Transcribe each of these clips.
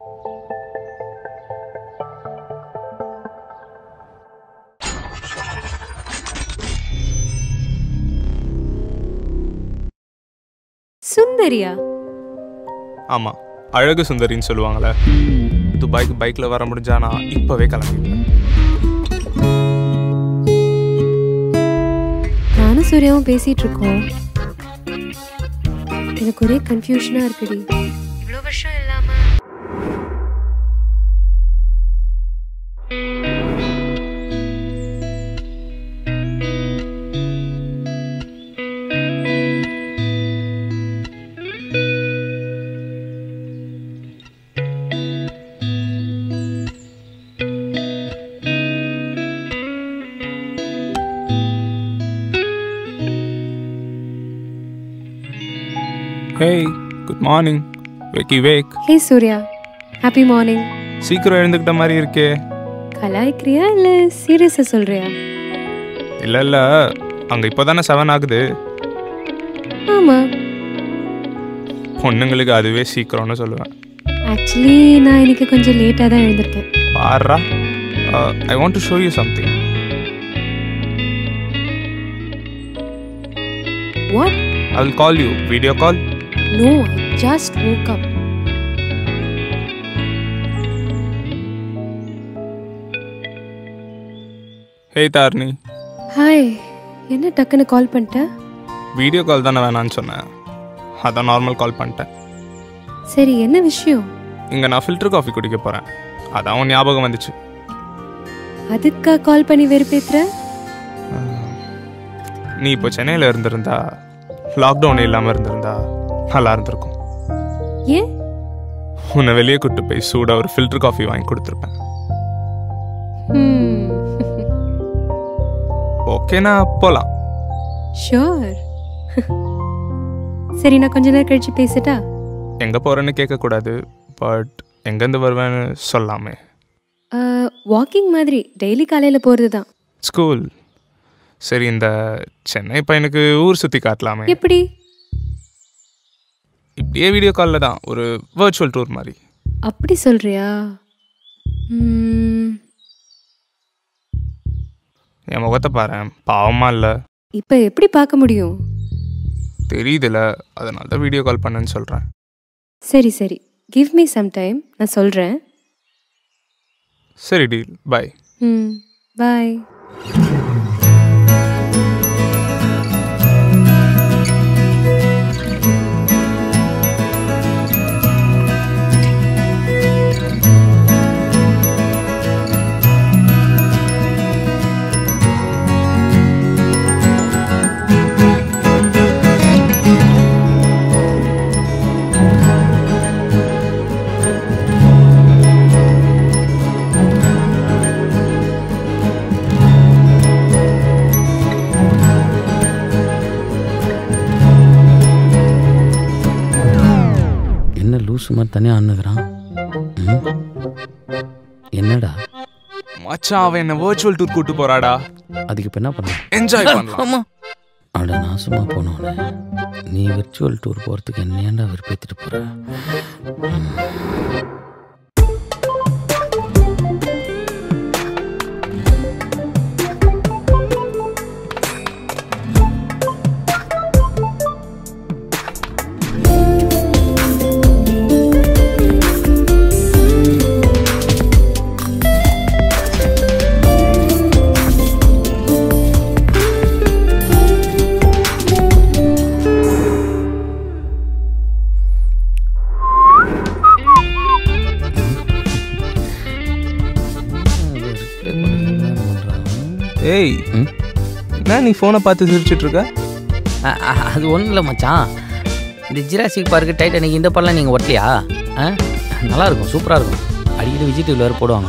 சுந்தரியா ஆமாம் அழகு சுந்தரின்னு சொல்லுவாங்களே துபாய்க்கு பைக்கில் வர முடிஞ்சா நான் இப்போவே கிளம்பிடுவேன் நானும் சூர்யாவும் பேசிட்டு இருக்கோம் எனக்கு ஒரே கன்ஃபியூஷனா இருக்குடி இவ்வளோ வருஷம் இல்லாம hey good morning wakey wake hey Surya happy morning சீக்கிரம் எழுந்துக்கிட்ட மாதிரி இருக்கே கலாய்க்கிறியா இல்லை சீரியஸாக சொல்றியா இல்லை இல்லை அங்கே இப்போ தானே செவன் ஆகுது ஆமாம் பொண்ணுங்களுக்கு அதுவே சீக்கிரம்னு சொல்லுவேன் ஆக்சுவலி நான் இன்னைக்கு கொஞ்சம் லேட்டாக தான் எழுந்திருக்கேன் பாடுறா I want to show you something what I will call you video call no I just woke up hey Tharni hi என்ன டக்குன்னு கால் பண்ணிட்ட வீடியோ கால் தானே வேணான்னு சொன்னேன் அதான் நார்மல் கால் பண்ணிட்டேன் சரி என்ன விஷயம் இங்கே நான் ஃபில்டர் காஃபி குடிக்க போகிறேன் அதான் உன் ஞாபகம் வந்துச்சு அதுக்கா கால் பண்ணி வெறுப்பேத்துற நீ இப்போ சென்னையில் இருந்திருந்தா லாக்டவுன் இல்லாமல் இருந்திருந்தா நல்லா இருந்திருக்கும் ஏன் உன்னை வெளியே கூட்டு போய் சூடாக ஒரு ஃபில்டர் காஃபி வாங்கி கொடுத்துருப்பேன் ஓகேனா போகலாம் ஷோர் சரி நான் கொஞ்ச நேரம் கழிச்சு பேசிட்டா எங்கே போகிறேன்னு கேட்கக்கூடாது பட் எங்கேருந்து வருவேன்னு சொல்லாமே வாக்கிங் மாதிரி டெய்லி காலையில் போகிறது தான் ஸ்கூல் சரி இந்த சென்னை பையனுக்கு ஊர் சுற்றி காட்டலாமே எப்படி இப்படியே வீடியோ காலில் தான் ஒரு வர்ச்சுவல் டூர் மாதிரி அப்படி சொல்றியா ம், என் முகத்தை பாரு பாவமா இல்லை இப்போ எப்படி பார்க்க முடியும் தெரியுதுல அதனால தான் வீடியோ கால் பண்ணேன்னு சொல்கிறேன் சரி சரி கிவ் மீ சம் டைம் நான் சொல்கிறேன் சரி டீல் பை ம் பாய் என்ன லூசு மாதிரி தனியாக அண்ணுகிறான் என்னடா மச்சான் அவன் என்ன வர்ச்சுவல் டூர் கூட்டு போறாடா அதுக்கு இப்போ என்ன பண்ண என்ஜாய் பண்ணலாம் ஆமா அட நாசமாக போனவனே நீ விர்ச்சுவல் டூர் போகிறதுக்கு என்ன ஏன்டா விருப்பத்துட்டு போகிற ஏய் ம்? என்ன நீ ஃபோனை பார்த்து சிரிச்சிட்டு இருக்க அ- அ- அது ஒன்றும் இல்லை மச்சான் இந்த ஜிராசிக் பார்க்கு டைட்டானிக் இந்த படம்லாம் நீங்கள் ஒட்டலையா ஆ நல்லா இருக்கும் சூப்பராக இருக்கும் அடிக்கடி விஜய் டிவியில் வேறு போடுவாங்க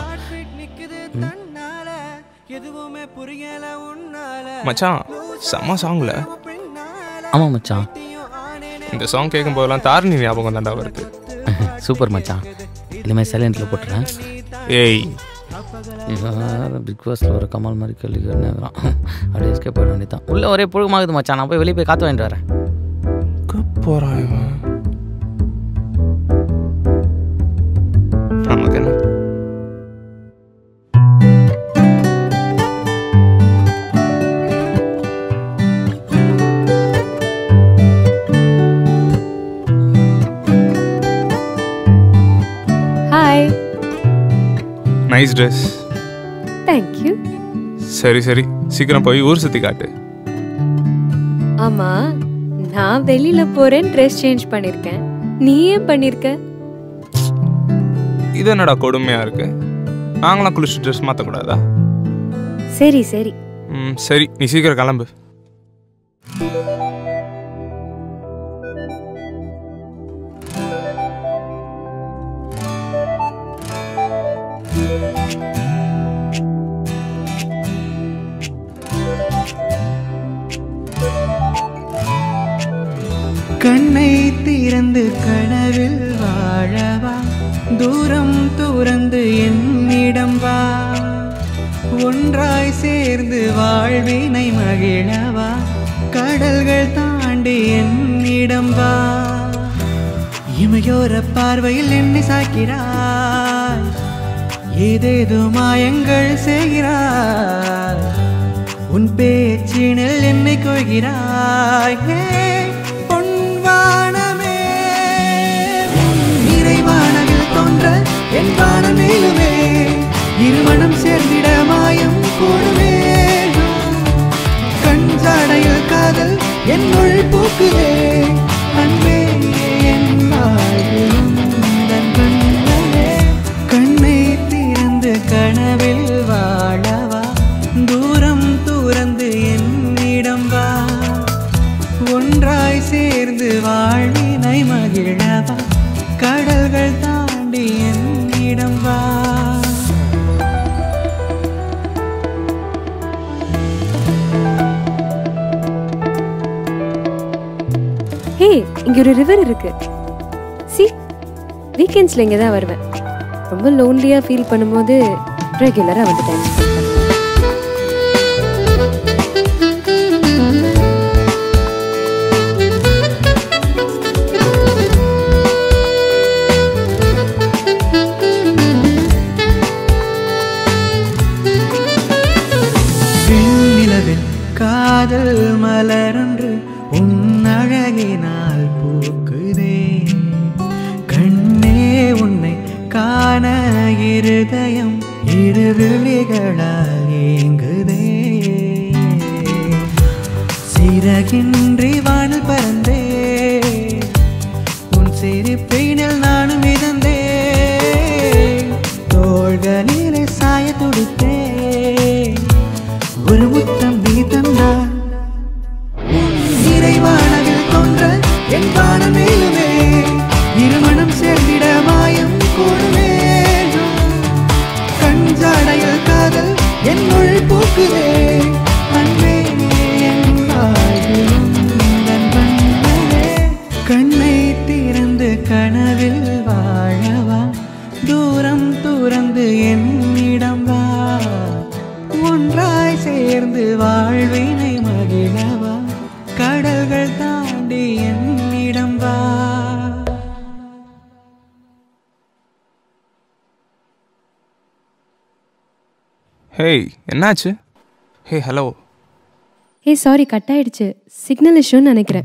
மச்சான் செம்ம சாங்ல ஆமாம் மச்சான் இந்த சாங் கேட்கும் போதெல்லாம் தாரணி ஞாபகம் தாண்டா வருது சூப்பர் மச்சான் இனிமேல் சைலண்டில் போட்டுறேன் ஏய் பிக் பாஸில் ஒரு கமல் மாதிரி கேள்வி கேட்குறான் அப்படியே எஸ்கேப் போயிட வேண்டியதான் உள்ளே ஒரே புழுகமாகுது மச்சான் நான் போய் வெளியே போய் காற்று வாங்கிட்டு வரேன் போறான் இவன் நைஸ் ட்ரெஸ் தேங்க்யூ சரி சரி சீக்கிரம் போய் ஊர் சுற்றி காட்டு ஆமா நான் வெளியில போறேன் ட்ரெஸ் சேஞ்ச் பண்ணிருக்கேன் நீ ஏன் பண்ணிருக்க இது என்னடா கொடுமையாக இருக்கு நாங்களாம் குளிச்சு ட்ரெஸ் மாற்றக்கூடாதா சரி சரி ம் சரி நீ சீக்கிரம் கிளம்பு கண்ணை திறந்து கனவில் வாழவா தூரம் துறந்து என்னிடம் வா ஒன்றாய் சேர்ந்து வாழ்வினை மகிழவா கடல்கள் தாண்டி என்னிடம் வா இமையோர பார்வையில் என்னை சாய்க்கிறாய் ஏதேதோ மாயங்கள் செய்கிறாய் உன் பேச்சினில் என்னை கொள்கிறாய் ஹே, பொன்வானமே உன் நிறைவானவில் தோன்ற என் வானமேலுமே இருமணம் சேர்ந்திட மாயம் கூடுமே கஞ்சாடையில் காதல் என்னுள் பூக்குதே அன்பே என் வாழ்விலும் உந்தன் கண்களே. கண்ணை திறந்து கனவில் வாழவா தூரம் துறந்து என்னிடம் வா ஒன்றாய் சேர்ந்து வாழ்வினை மகிழவா கடல்கள் தாண்டி என்னிடம் வா ஹே இங்க ஒரு ரிவர் இருக்கு சி வீக்கெண்ட்ஸ்ல இங்க தான் வருவேன் ரொம்ப லோன்லியா ஃபீல் பண்ணும்போது ரெகுலரா வந்து டைம் வெண்ணிலவில் காதல் மலரொன்று உன் அழகினால் பூக்குதே கண்ணே உன்னை காண இருதயம் இரு விழிகளால் ஏங்குதே சிறகின்றி வானில் பறந்தே உன் சிரிப்பினில் நானும் மிதந்தே தோள்களிலே சாய துடித்தே ஒரு முத்தம் நீ தந்தாய் நிறைவானவில் தோன்ற என் வானமேலுமே இருமணம் சேர்ந்திட மாயம் கூடுமே கஞ்சாடையில் காதல் என்னுள் பூக்குதே அன்பே என் வாழ்விலும் உந்தன் வண்ணமே. கண்ணை திறந்து கனவில் வாழவா தூரம் துறந்து என்னிடம் வா ஒன்றாய் சேர்ந்து வாழ்வினை மகிழவா கடல்கள் தாண்டி என்னிடம் வா ஹேய் என்னாச்சு hey hello hey sorry cut ஆயிடுச்சு சிக்னல் இஷ்யூன்னு நினைக்கிறேன்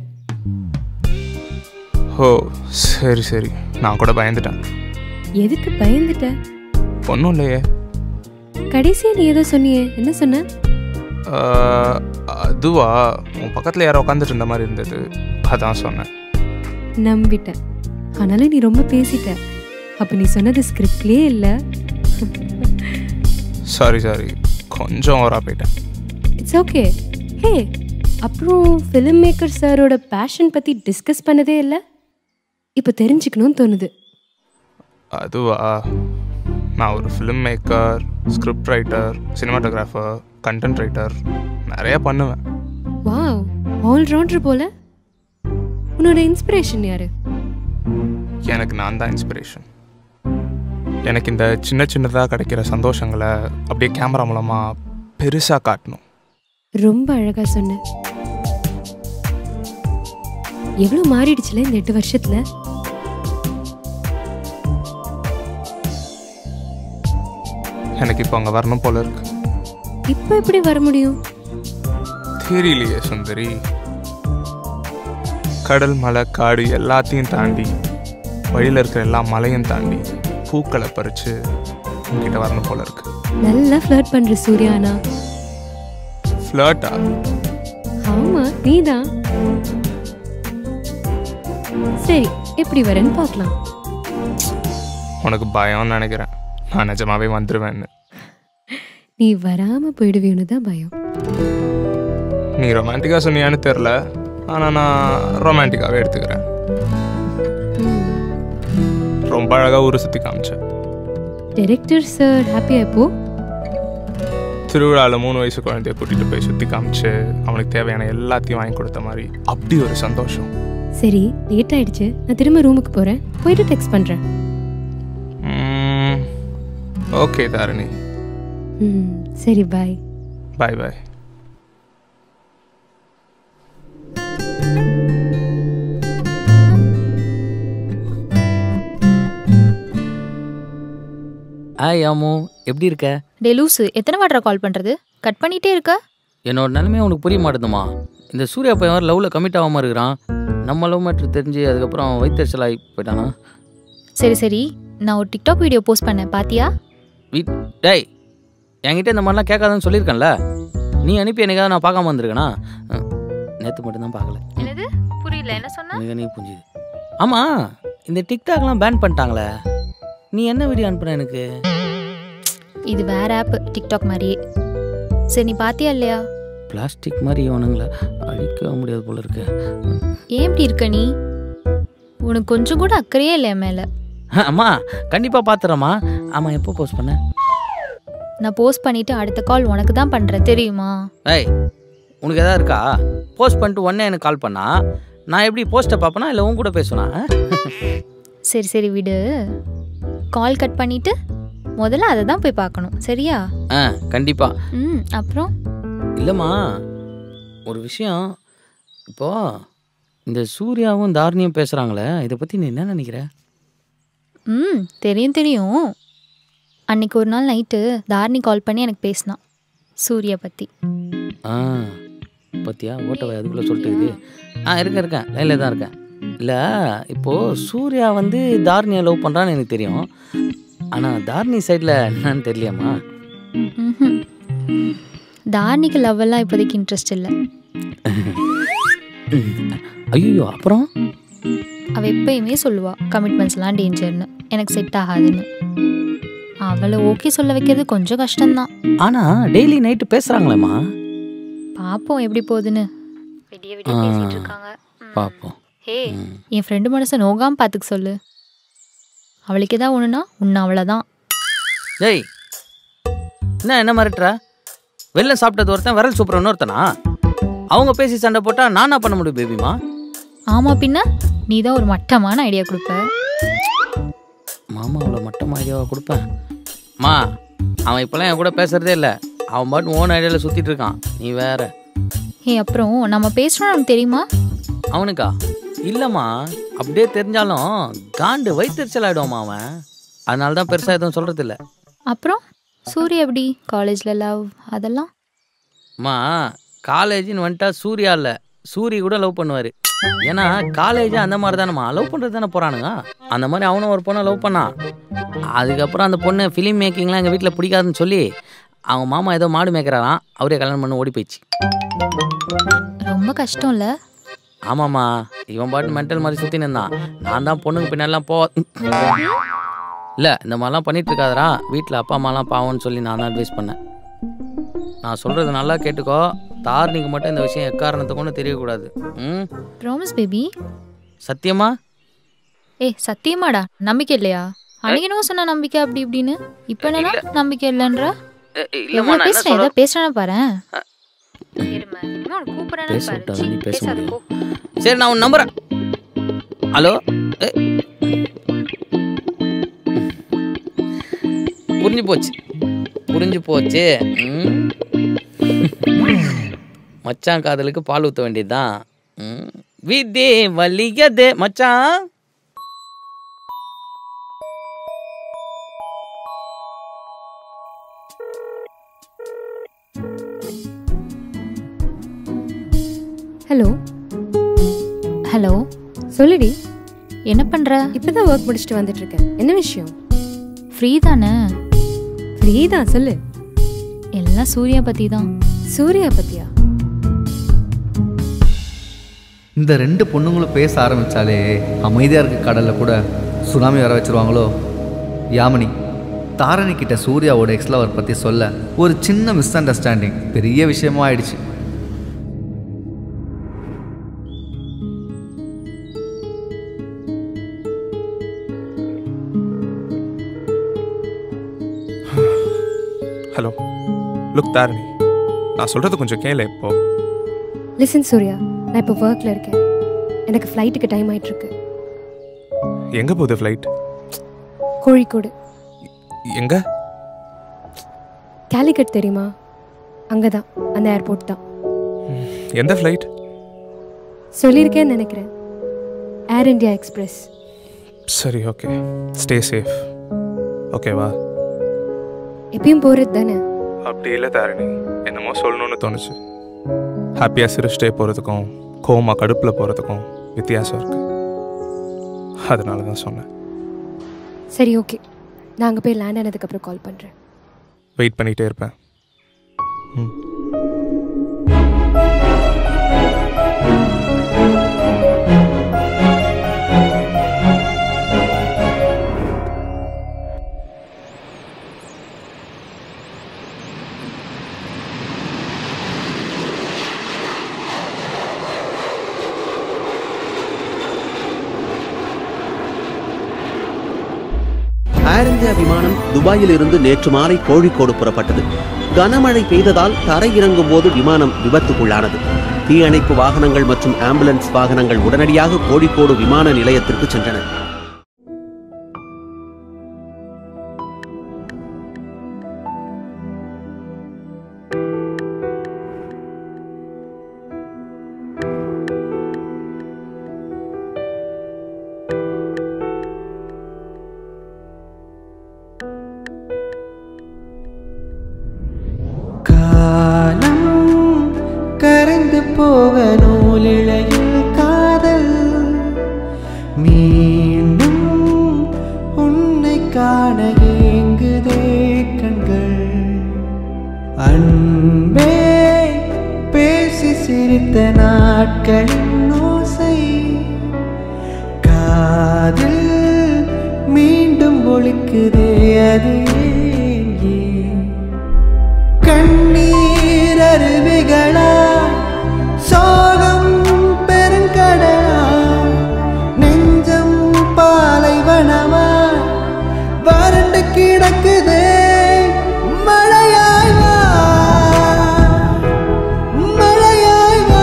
ஓ சரி சரி நான் கூட பயந்துட்டேன் எதுக்கு பயந்துட்ட ஒன்றும் இல்லையே கடைசியா நீ ஏதோ சொன்னியே என்ன சொன்ன ஆஹ், அதுவா உன் பக்கத்தில் யாரோ உட்காந்துட்டு இருந்த மாதிரி இருந்தது அதான் சொன்னேன் நம்பிட்டேன் ஆனாலும் நீ ரொம்ப பேசிட்ட அப்ப நீ சொன்னது ஸ்கிரிப்ட்லயே இல்லை சாரி சாரி கொஞ்சம் ஓவராக போயிட்டேன் இட்ஸ் ஓகே ஹே அப்புறம் ஃபிலிம் மேக்கர் சாரோட பேஷன் பற்றி டிஸ்கஸ் பண்ணதே இல்லை இப்போ தெரிஞ்சுக்கணும்னு தோணுது அதுவா நான் ஒரு film maker script writer cinematographer content writer நிறைய பண்ணுவேன் வாவ் ஆல்ரவுண்டர் போல உன்னோட இன்ஸ்பிரேஷன் யாரு எனக்கு நான் தான் இன்ஸ்பிரேஷன் எனக்கு இந்த சின்ன சின்னதாக கிடைக்கிற சந்தோஷங்களை அப்படியே கேமரா மூலமாக பெருசாக காட்டணும் ரொம்ப அழகா சொன்ன எவ்வளோ மாறிடுச்சுல இந்த எட்டு வருஷத்துல எனக்கு இப்போ அங்கே வரணும் போல இருக்கு இப்போ எப்படி வர முடியும் தெரியலையே சுந்தரி கடல் மலை காடு எல்லாத்தையும் தாண்டி வழியில் இருக்கிற எல்லா மலையும் தாண்டி பூக்களை பறித்து உங்ககிட்ட வரணும் போல இருக்கு நல்லா ஃப்ளர்ட் பண்ற சூர்யானா ஃப்ளர்ட்டா ஆமா நீதான் சரி எப்படி வரேன்னு பார்க்கலாம் உனக்கு பயம்னு நினைக்கிறேன் நான் நிஜமாவே வந்துடுவேன்னு நீ வராம போயிடுவியோன்னு தான் பயம் நீ ரொமான்டிக்காக சொன்னியான்னு தெரில ஆனால் நான் ரொமான்டிக்காகவே எடுத்துக்கிறேன் ரொம்ப அழகாக ஊரை சுற்றி காமிச்சேன் டைரக்டர் சார் ஹாப்பியா இப்போ திருவிழாவில் மூணு வயசு குழந்தைய கூட்டிகிட்டு போய் சுற்றி காமிச்சு அவனுக்கு தேவையான எல்லாத்தையும் வாங்கி கொடுத்த மாதிரி அப்படி ஒரு சந்தோஷம் சரி லேட் ஆயிடுச்சு நான் திரும்ப ரூமுக்கு போறேன் போயிட்டு டெக்ஸ்ட் பண்றேன் ஓகே தாரணி ம் சரி பாய் பாய் பாய் ஆய் அம்மு எப்படி இருக்க டே லூசு எத்தனை வாட்டரை கால் பண்ணுறது கட் பண்ணிட்டே இருக்க என்னோட நிலைமை உனக்கு புரிய மாட்டேதுமா இந்த சூர்யா பையன் வேறு லவ்வில் கமிட் ஆகாமல் இருக்கிறான் நம்ம லவ் மேட்ரு தெரிஞ்சு அதுக்கப்புறம் வைத்தறிச்சல் ஆகி போயிட்டானா சரி சரி நான் ஒரு டிக்டாக் வீடியோ போஸ்ட் பண்ணேன் பாத்தியா வீட் டேய் என்கிட்ட இந்த மாதிரிலாம் கேட்காதுன்னு சொல்லியிருக்கேன்ல நீ அனுப்பி எனக்காவது நான் பார்க்காம வந்திருக்கேனா நேற்று மட்டும்தான் பார்க்கல என்னது புரியல என்ன சொன்ன எனக்கு நீ புரிஞ்சுது ஆமாம் இந்த டிக்டாக்லாம் பேன் பண்ணிட்டாங்களே நீ என்ன வீடியோ அனுப்புன எனக்கு இது வேற ஆப் டிக்டாக் மாதிரியே சரி நீ பாத்தியா இல்லையா பிளாஸ்டிக் மாதிரி இவனுங்கள அழிக்க முடியாது போல இருக்கு ஏன் இப்படி இருக்க நீ உனக்கு கொஞ்சம் கூட அக்கறையே இல்லை என் மேல அம்மா கண்டிப்பாக பார்த்துறேம்மா ஆமாம் எப்போ போஸ்ட் பண்ண நான் போஸ்ட் பண்ணிட்டு அடுத்த கால் உனக்கு தான் பண்றேன் தெரியுமா ஏய் உனக்கு எதாவது இருக்கா போஸ்ட் பண்ணிட்டு உடனே எனக்கு கால் பண்ணா நான் எப்படி போஸ்ட்டை பார்ப்பேனா இல்லை உன் கூட பேசுனா சரி சரி விடு கால் கட் பண்ணிட்டு முதல்ல அதை தான் போய் பார்க்கணும் சரியா ஆ கண்டிப்பாக ம் அப்புறம் இல்லைம்மா ஒரு விஷயம் இப்போ இந்த சூர்யாவும் தாரணியும் பேசுகிறாங்களே இதை பற்றி நீ என்ன நினைக்கிற ம் தெரியும் தெரியும் அன்னைக்கு ஒரு நாள் நைட்டு தாரணி கால் பண்ணி எனக்கு பேசினான் சூர்யா பற்றி ஆ பத்தியா ஓட்டவை அதுக்குள்ளே சொல்லிட்டு இருக்குது ஆ இருக்கேன் இருக்கேன் லைனில் தான் இருக்கேன் இல்லை இப்போது சூர்யா வந்து தாரணியை லவ் பண்ணுறான்னு எனக்கு தெரியும் ஆனால் தாரணி சைடில் என்னன்னு தெரியலையாம்மா ம்ஹும். தாரணிக்கு லவ் எல்லாம் இப்போதைக்கு இன்ட்ரெஸ்ட் இல்லை ஐயோ அப்புறம் அவள் எப்பயுமே சொல்லுவா கமிட்மெண்ட்ஸ்லாம் டேஞ்சர்னு எனக்கு செட் ஆகாதுன்னு அவளை ஓகே சொல்ல வைக்கிறது கொஞ்சம் கஷ்டம்தான் ஆனால் டெய்லி நைட்டு பேசுகிறாங்களேம்மா பார்ப்போம் எப்படி போகுதுன்னு விடிய விடிய ஆ. பேசிட்டு இருக்காங்க ம். பார்ப்போம் ஹே என் ஃப்ரெண்டு மனசை நோகாம பார்த்துக்க சொல்லு அவளுக்கு ஏதாவது ஒன்றுனா உன்னை அவ்வளோதான் டேய் என்ன என்ன மிரட்டுற வெளில சாப்பிட்டது ஒருத்தன் விரல் சூப்பர் இன்னொருத்தனா அவங்க பேசி சண்டை போட்டால் நானா பண்ண முடியும் பேபிமா ஆமா பின்ன நீ தான் ஒரு மட்டமான ஐடியா கொடுப்ப மாமா அவ்வளோ மட்டமா ஐடியாவா கொடுப்பேன் மா அவன் இப்போலாம் என் கூட பேசுறதே இல்லை அவன் பாட்டு ஓன் ஐடியாவில் சுற்றிட்டு இருக்கான் நீ வேற ஏ அப்புறம் நம்ம பேசுறோம் அவனுக்கு தெரியுமா அவனுக்கா இல்லைம்மா அப்படியே தெரிஞ்சாலும் காண்டு வைத்தறிச்சல் ஆகிடுவாமா அவன் அதனால தான் பெருசாக எதுவும் சொல்கிறது இல்லை அப்புறம் சூர்யா எப்படி காலேஜில் லவ் அதெல்லாம் அம்மா காலேஜ்னு வந்துட்டா சூர்யா இல்லை சூரி கூட லவ் பண்ணுவார் ஏன்னா காலேஜ் அந்த மாதிரி தானேம்மா லவ் பண்ணுறது தானே போகிறானுங்க அந்த மாதிரி அவனும் ஒரு பொண்ணை லவ் பண்ணான் அதுக்கப்புறம் அந்த பொண்ணு ஃபிலிம் மேக்கிங்லாம் எங்கள் வீட்டில் பிடிக்காதுன்னு சொல்லி அவங்க மாமா ஏதோ மாடு மேய்க்கிறாராம் அவரே கல்யாணம் பண்ணி ஓடி போயிடுச்சு ரொம்ப கஷ்டம் இல்லை ஆமாம்மா இவன் பாட்டு மென்டல் மாதிரி சுற்றி நின்றான் நான் தான் பொண்ணுக்கு பின்னாடிலாம் போ இல்லை இந்த மாதிரிலாம் பண்ணிட்டு இருக்காதடா வீட்டில் அப்பா அம்மாலாம் பாவம்னு சொல்லி நான் தான் அட்வைஸ் பண்ணேன் நான் சொல்கிறது நல்லா கேட்டுக்கோ தாரணிக்கு மட்டும் இந்த விஷயம் எக்காரணத்தை கொண்டு தெரியக்கூடாது ம் ப்ராமிஸ் பேபி சத்தியமா ஏ சத்தியமாடா நம்பிக்கை இல்லையா அன்னைக்கு சொன்ன நம்பிக்கை அப்படி இப்படின்னு இப்போ என்னன்னா நம்பிக்கை இல்லைன்ற எவ்வளோ பேசுறேன் ஏதோ பேசுறேன்னு பாரு பேச விட்டாத நீ பேச முடியும் சரி நான் உன் நம்புறேன் ஹலோ ஏ. புரிஞ்சு போச்சு புரிஞ்சு போச்சு ம். மச்சான் காதலுக்கு பால் ஊற்ற வேண்டியதுதான் ம். விதே வலியதே மச்சான் ஹலோ ஹலோ சொல்லுடி என்ன பண்ற இப்பதான் ஒர்க் முடிச்சுட்டு வந்துட்டு இருக்கேன் என்ன விஷயம் ஃப்ரீ தானே ஃப்ரீ தான் சொல்லு எல்லாம் சூர்யா பத்தி தான் சூர்யா பத்தியா இந்த ரெண்டு பொண்ணுங்களும் பேச ஆரம்பித்தாலே அமைதியாக இருக்க கடலில் கூட சுனாமி வர வச்சிருவாங்களோ யாமினி தாரணி கிட்ட சூர்யாவோட எக்ஸ்லவர் பற்றி சொல்ல ஒரு சின்ன மிஸ் அண்டர்ஸ்டாண்டிங் பெரிய விஷயமா ஆயிடுச்சு ஹலோ லுக் தாரணி நான் சொல்கிறது கொஞ்சம் கேளு இப்போ லிசன் சூர்யா நான் இப்போ ஒர்க்கில் இருக்கேன் எனக்கு ஃப்ளைட்டுக்கு டைம் ஆயிட்டு இருக்கு எங்கே போகுது ஃப்ளைட் கோழிக்கோடு எங்கே கேலிக்கட் தெரியுமா அங்கே தான் அந்த ஏர்போர்ட் தான் எந்த ஃப்ளைட் சொல்லியிருக்கேன்னு நினைக்கிறேன் ஏர் இந்தியா எக்ஸ்பிரஸ் சரி ஓகே ஸ்டே சேஃப் ஓகேவா எப்பயும் போகிறது தானே அப்படி இல்லை தாரணி என்னமோ சொல்லணும்னு தோணுச்சு ஹாப்பியாக சிரிச்சிட்டே போகிறதுக்கும் கோமா கடுப்பில் போகிறதுக்கும் வித்தியாசம் இருக்குது அதனால தான் சொன்னேன் சரி ஓகே நான் அங்கே போய் லேண்ட் ஆனதுக்கப்புறம் கால் பண்ணுறேன் வெயிட் பண்ணிகிட்டே இருப்பேன் ம் ஏர் இந்தியா விமானம் துபாயில் இருந்து நேற்று மாலை கோழிக்கோடு புறப்பட்டது கனமழை பெய்ததால் தரையிறங்கும் போது விமானம் விபத்துக்குள்ளானது தீயணைப்பு வாகனங்கள் மற்றும் ஆம்புலன்ஸ் வாகனங்கள் உடனடியாக கோழிக்கோடு விமான நிலையத்திற்கு சென்றன காலம் கரைந்து போக நூலிழையில் காதல் மீண்டும் உன்னை காண ஏங்குதே கண்கள் அன்பே பேசி சிரித்த நாட்களின் ஓசை காதில் மீண்டும் ஒழிக்குதே அது ஏன் ஏன் கண்ணீர் அருவிகளா சோகம் பெருங்கடலா நெஞ்சம் பாலைவனமா வறண்டு கிடக்குதே மழையாய் வா மழையாய் வா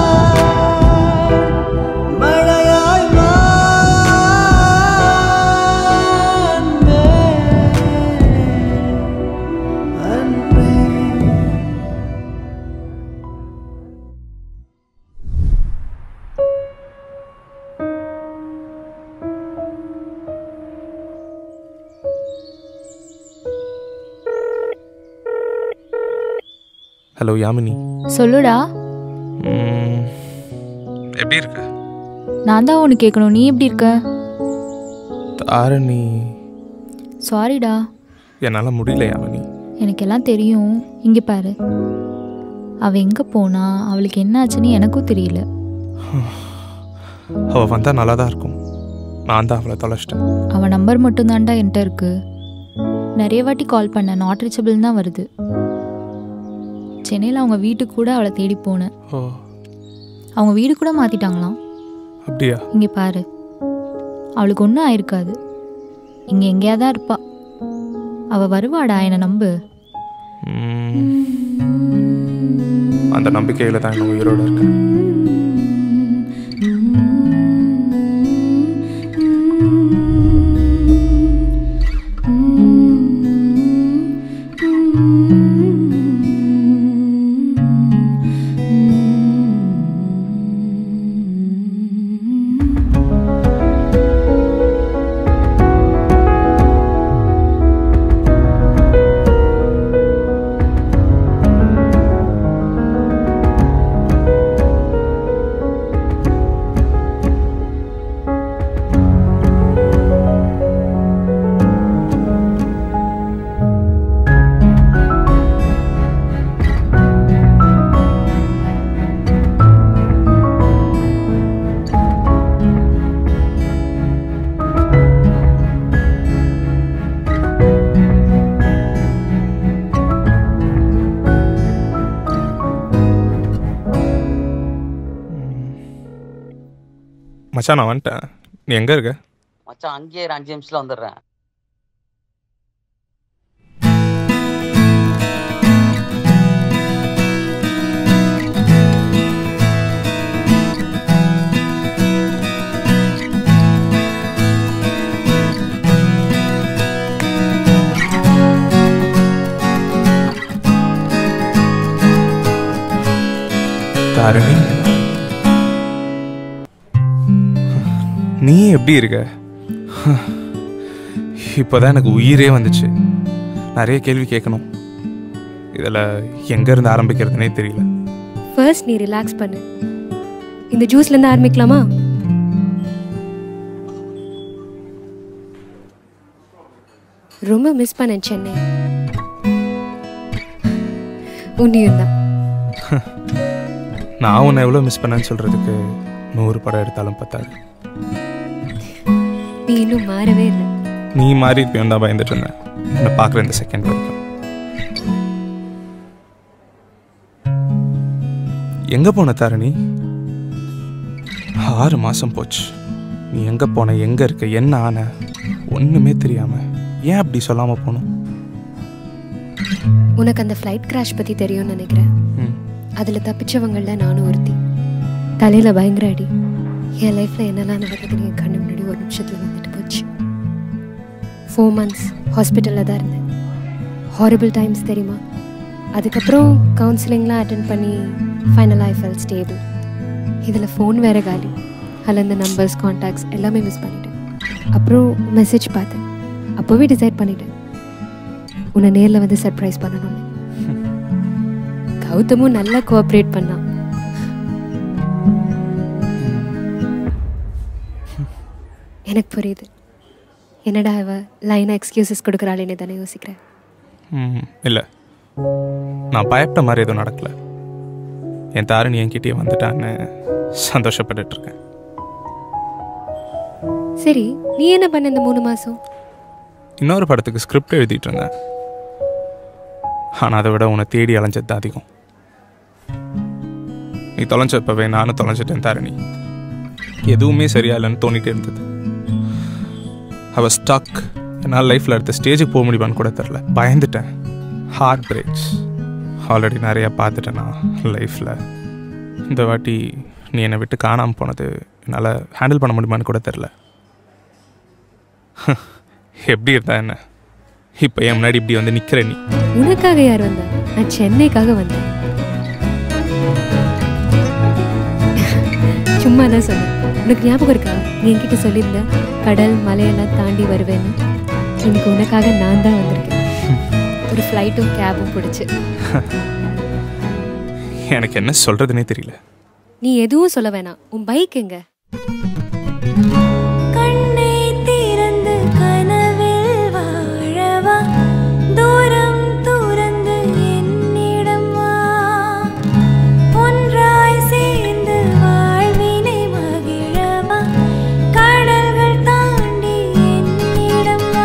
மழையாய் வா அன்பே அன்பே ஹலோ யாமினி சொல்லுடா ம், எப்படி இருக்க நான் தான் உனக்கு கேட்கணும் நீ எப்படி இருக்க தாரணி சாரிடா என்னால் முடியல யாமினி எனக்கு எல்லாம் தெரியும் இங்கே பாரு அவ எங்கே போனா அவளுக்கு என்ன ஆச்சுன்னு எனக்கும் தெரியல அவள் வந்தால் நல்லா தான் இருக்கும் நான் தான் அவளை தொலைச்சிட்டேன் அவ நம்பர் மட்டும்தான்டா என்கிட்ட இருக்கு நிறைய வாட்டி கால் பண்ண நாட் ரீச்சபிள் தான் வருது சென்னையில் அவங்க வீட்டுக்கு கூட அவளை தேடி போனேன் ஓ அவங்க வீடு கூட மாற்றிட்டாங்களாம் அப்படியா இங்கே பாரு அவளுக்கு ஒன்றும் ஆயிருக்காது இங்கே எங்கேயா தான் இருப்பா அவள் வருவாடா என்னை நம்பு ம், அந்த நம்பிக்கையில் தான் இன்னும் உயிரோடு இருக்கேன் மச்சான் நான் வந்துட்டேன் நீ எங்கே இருக்க மச்சான் அங்கேயே இரு, அஞ்சு நிமிஷத்துல வந்துடுறேன் தாரணி நீ எப்படி இருக்க இப்போதான் எனக்கு உயிரே வந்துச்சு நிறைய கேள்வி கேட்கணும் இதில் எங்கேருந்து ஆரம்பிக்கிறதுனே தெரியல ஃபர்ஸ்ட் நீ ரிலாக்ஸ் பண்ணு இந்த ஜூஸ்லேருந்து ஆரம்பிக்கலாமா ரொம்ப மிஸ் பண்ணேன் சென்னை உன்னையும் தான் நான் உன்னை எவ்வளோ மிஸ் பண்ணேன்னு சொல்கிறதுக்கு நூறு படம் எடுத்தாலும் பத்தாது நீ இன்னும் மாறவே இல்லை நீ மாறி இருப்பியும் தான் பயந்துட்டு இருந்தேன் உன்னை பார்க்குற இந்த செகண்ட் வரைக்கும் எங்கே போன தாரணி ஆறு மாதம் போச்சு நீ எங்கே போன எங்கே இருக்க என்ன ஆன ஒன்றுமே தெரியாமல் ஏன் அப்படி சொல்லாமல் போகணும் உனக்கு அந்த ஃப்ளைட் கிராஷ் பற்றி தெரியும்னு நினைக்கிறேன் ம் அதில் தப்பிச்சவங்கள நானும் ஒருத்தி தலையில் பயங்கர அடி என் லைஃப்பில் என்னெல்லாம் நடக்குதுன்னு என் கண்ணு முன்னாடி ஒரு நிமிஷத்தில் வந்துட்டு போச்சு ஃபோர் மந்த்ஸ் ஹாஸ்பிட்டலில் தான் இருந்தேன் ஹாரிபிள் டைம்ஸ் தெரியுமா அதுக்கப்புறம் கவுன்சிலிங்லாம் அட்டன் பண்ணி ஃபைனல் ஐ ஃபெல் ஸ்டேபிள் இதில் ஃபோன் வேற காலி அதில் இந்த நம்பர்ஸ் காண்டாக்ட்ஸ் எல்லாமே மிஸ் பண்ணிட்டேன் அப்புறம் மெசேஜ் பார்த்தேன் அப்போவே டிசைட் பண்ணிட்டேன் உன்னை நேரில் வந்து சர்ப்ரைஸ் பண்ணணும்னு கௌதமும் நல்லா கோஆப்ரேட் பண்ணான் எனக்கு புரியுது என்னடா அவ லைனாக எக்ஸ்கியூசஸ் கொடுக்குறாளேன்னு தானே யோசிக்கிறேன் ம் இல்லை நான் பயப்பட்ட மாதிரி எதுவும் நடக்கல என் தாரணி என்கிட்டயே வந்துட்டான்னு சந்தோஷப்பட்டுட்டு இருக்கேன் சரி நீ என்ன பண்ண இந்த மூணு மாதம் இன்னொரு படத்துக்கு ஸ்கிரிப்ட் எழுதிட்டு இருந்தேன் ஆனால் அதை விட உன்னை தேடி அலைஞ்சது தான் அதிகம் நீ தொலைஞ்சப்பவே நானும் தொலைஞ்சிட்டேன் தாரணி எதுவுமே சரியா இல்லைன்னு தோணிட்டே இருந்தது அவ ஸ்டக் என்னால் லைஃப்பில் அடுத்த ஸ்டேஜுக்கு போக முடியுமான்னு கூட தெரில பயந்துட்டேன் ஹார்ட் பிரேக்ஸ் ஆல்ரெடி நிறையா பார்த்துட்டேன் நான் லைஃப்பில் இந்த வாட்டி நீ என்னை விட்டு காணாமல் போனது என்னால் ஹேண்டில் பண்ண முடியுமான்னு கூட தெரில எப்படி இருந்தா என்ன இப்போ என் முன்னாடி இப்படி வந்து நிற்கிற நீ உனக்காக யார் வந்தா நான் சென்னைக்காக வந்தேன் சும்மா தான் சொன்னேன் உனக்கு ஞாபகம் இருக்கா நீ என்கிட்ட சொல்லியிருந்த கடல் மலையெல்லாம் தாண்டி வருவேன்னு இன்னைக்கு உனக்காக நான் தான் வந்திருக்கேன் ஒரு ஃப்ளைட்டும் கேபும் பிடிச்சி எனக்கு என்ன சொல்கிறதுனே தெரியல நீ எதுவும் சொல்ல வேணாம் உன் பைக் எங்க கண்ணை திறந்து கனவில் வாழவா தூரம் துறந்து என்னிடம் வா ஒன்றாய் சேர்ந்து வாழ்வினை மகிழவா கடல்கள் தாண்டி என்னிடம் வா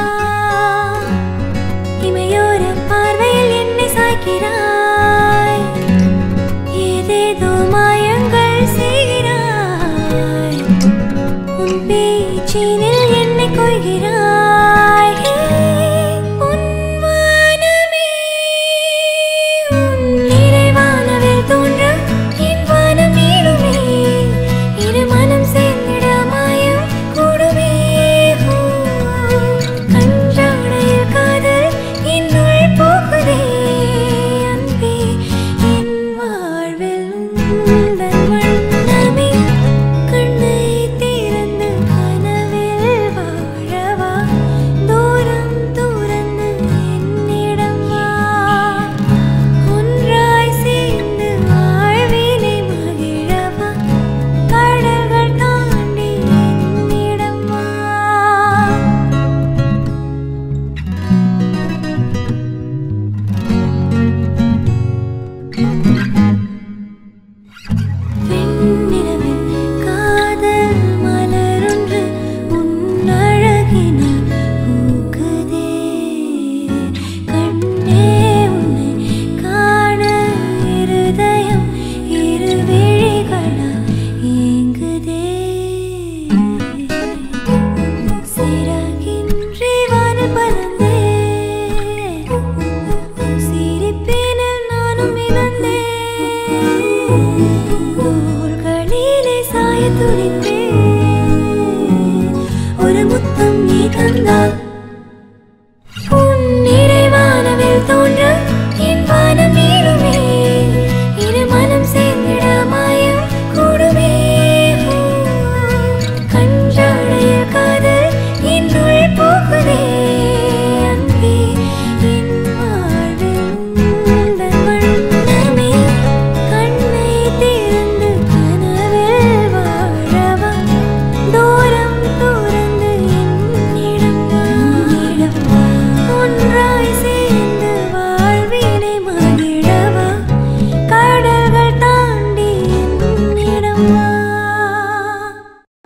இமையோர பார்வையில் என்னை சாய்க்கிறாய் ஏதேதோ மாயங்கள் செய்கிறாய்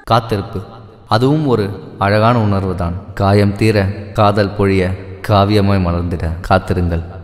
காத்திருப்பு அதுவும் ஒரு அழகான உணர்வு தான் காயம் தீர காதல் பொழிய காவியமாய் மலர்ந்திட காத்திருங்கள்